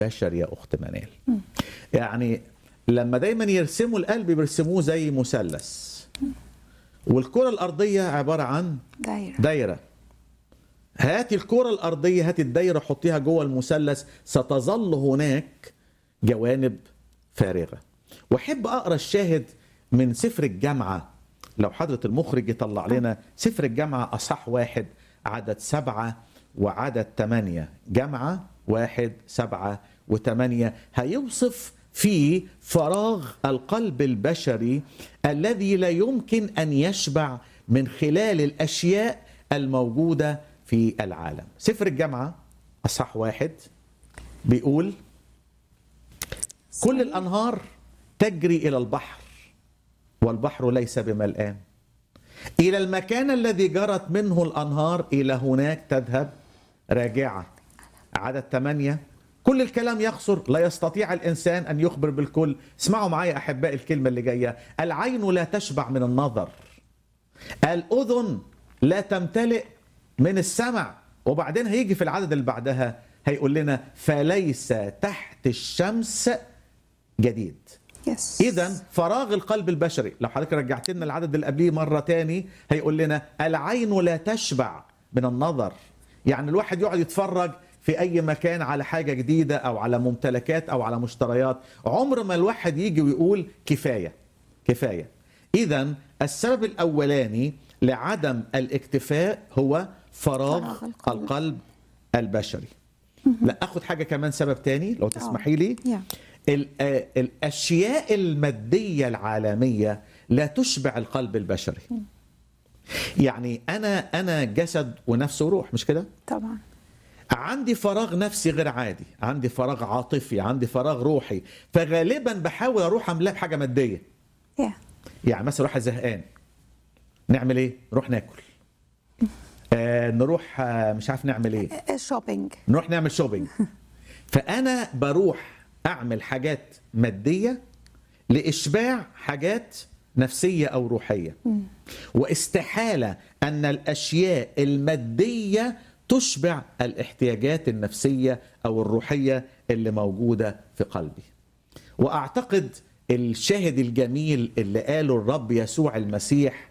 بشر يا اخت منال يعني لما دايما يرسموا القلب بيرسموه زي مثلث والكره الارضيه عباره عن دايرة دايره هاتي الكره الارضيه هاتي الدايره حطيها جوه المثلث ستظل هناك جوانب فارغه واحب اقرا الشاهد من سفر الجامعه لو حضره المخرج يطلع لنا سفر الجامعه اصح واحد عدد سبعه وعدد ثمانيه جامعه واحد سبعه وثمانيه هيوصف في فراغ القلب البشري الذي لا يمكن ان يشبع من خلال الاشياء الموجوده في العالم. سفر الجامعه اصح واحد بيقول كل الانهار تجري الى البحر والبحر ليس بملآن. الى المكان الذي جرت منه الانهار الى هناك تذهب راجعه. عدد ثمانيه كل الكلام يقصر لا يستطيع الانسان ان يخبر بالكل اسمعوا معايا احبائي الكلمه اللي جايه العين لا تشبع من النظر الاذن لا تمتلئ من السمع وبعدين هيجي في العدد اللي بعدها هيقول لنا فليس تحت الشمس جديد يس اذا فراغ القلب البشري لو حضرتك رجعت لنا العدد اللي قبليه مره تاني هيقول لنا العين لا تشبع من النظر يعني الواحد يقعد يتفرج في اي مكان على حاجه جديده او على ممتلكات او على مشتريات عمر ما الواحد يجي ويقول كفايه كفايه اذا السبب الاولاني لعدم الاكتفاء هو فراغ فراغ القلب. القلب البشري لا اخد حاجه كمان سبب تاني لو تسمحي لي يا. ال- آه، الاشياء الماديه العالميه لا تشبع القلب البشري يعني انا انا جسد ونفس وروح مش كده طبعا عندي فراغ نفسي غير عادي عندي فراغ عاطفي عندي فراغ روحي فغالبا بحاول اروح املاه بحاجه ماديه يا يعني مثلا واحد زهقان نعمل ايه نروح ناكل آه نروح آه مش عارف نعمل ايه الشوبينج نروح نعمل شوبينج فانا بروح اعمل حاجات ماديه لاشباع حاجات نفسيه او روحيه واستحاله ان الاشياء الماديه تشبع الاحتياجات النفسيه او الروحيه اللي موجوده في قلبي واعتقد الشاهد الجميل اللي قاله الرب يسوع المسيح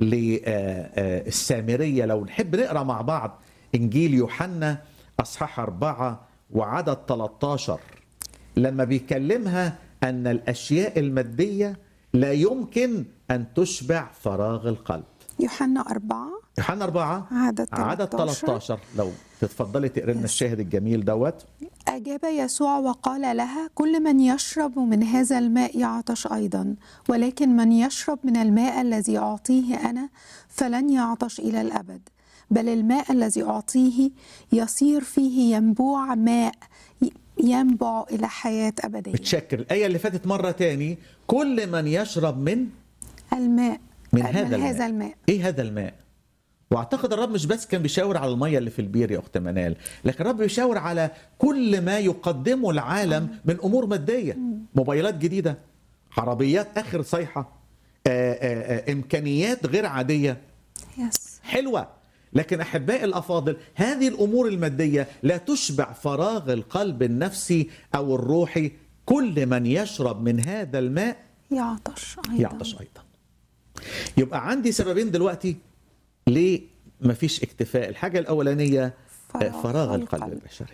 للسامريه لو نحب نقرا مع بعض انجيل يوحنا اصحاح أربعة وعدد 13 لما بيكلمها ان الاشياء الماديه لا يمكن ان تشبع فراغ القلب يوحنا أربعة يوحنا أربعة عدد عدد 13. 13 لو تتفضلي تقري لنا الشاهد الجميل دوت أجاب يسوع وقال لها كل من يشرب من هذا الماء يعطش أيضا ولكن من يشرب من الماء الذي أعطيه أنا فلن يعطش إلى الأبد بل الماء الذي أعطيه يصير فيه ينبوع ماء ي- ينبع إلى حياة أبدية بتشكر الآية اللي فاتت مرة تاني كل من يشرب من الماء من هذا من الماء. هذا الماء ايه هذا الماء واعتقد الرب مش بس كان بيشاور على الميه اللي في البير يا اخت منال لكن الرب بيشاور على كل ما يقدمه العالم من امور ماديه موبايلات جديده عربيات اخر صيحه آآ آآ امكانيات غير عاديه يس حلوه لكن احبائي الافاضل هذه الامور الماديه لا تشبع فراغ القلب النفسي او الروحي كل من يشرب من هذا الماء يعطش أيضا يعطش ايضا يبقى عندي سببين دلوقتي ليه مفيش اكتفاء الحاجه الاولانيه فراغ فراغ, فراغ القلب القلب. البشري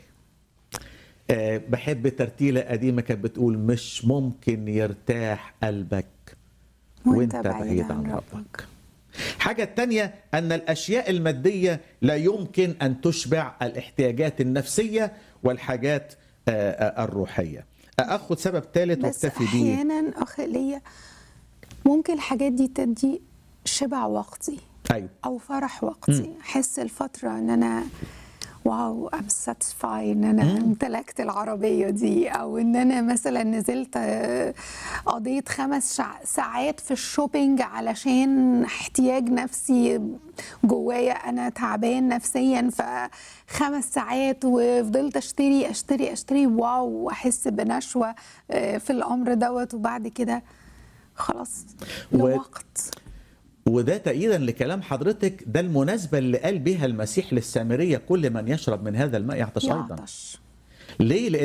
آه، بحب ترتيله قديمه كانت بتقول مش ممكن يرتاح قلبك وانت بعيد عن ربك حاجة التانية أن الأشياء المادية لا يمكن أن تشبع الاحتياجات النفسية والحاجات آه، آه، الروحية أخذ سبب ثالث بس واكتفي بيه احيانا اخ ليا ممكن الحاجات دي تدي شبع وقتي أيوه او فرح وقتي احس الفتره ان انا واو ام ساتسفاي ان انا امتلكت العربيه دي او ان انا مثلا نزلت آه، قضيت خمس شع- ساعات في الشوبينج علشان احتياج نفسي جوايا انا تعبان نفسيا فخمس ساعات وفضلت اشتري اشتري اشتري واو واحس بنشوه آه، في الامر دوت وبعد كده خلاص و- لوقت وده تأييدا لكلام حضرتك ده المناسبة اللي قال بها المسيح للسامرية كل من يشرب من هذا الماء يعطش أيضا يعطش ليه؟ لأن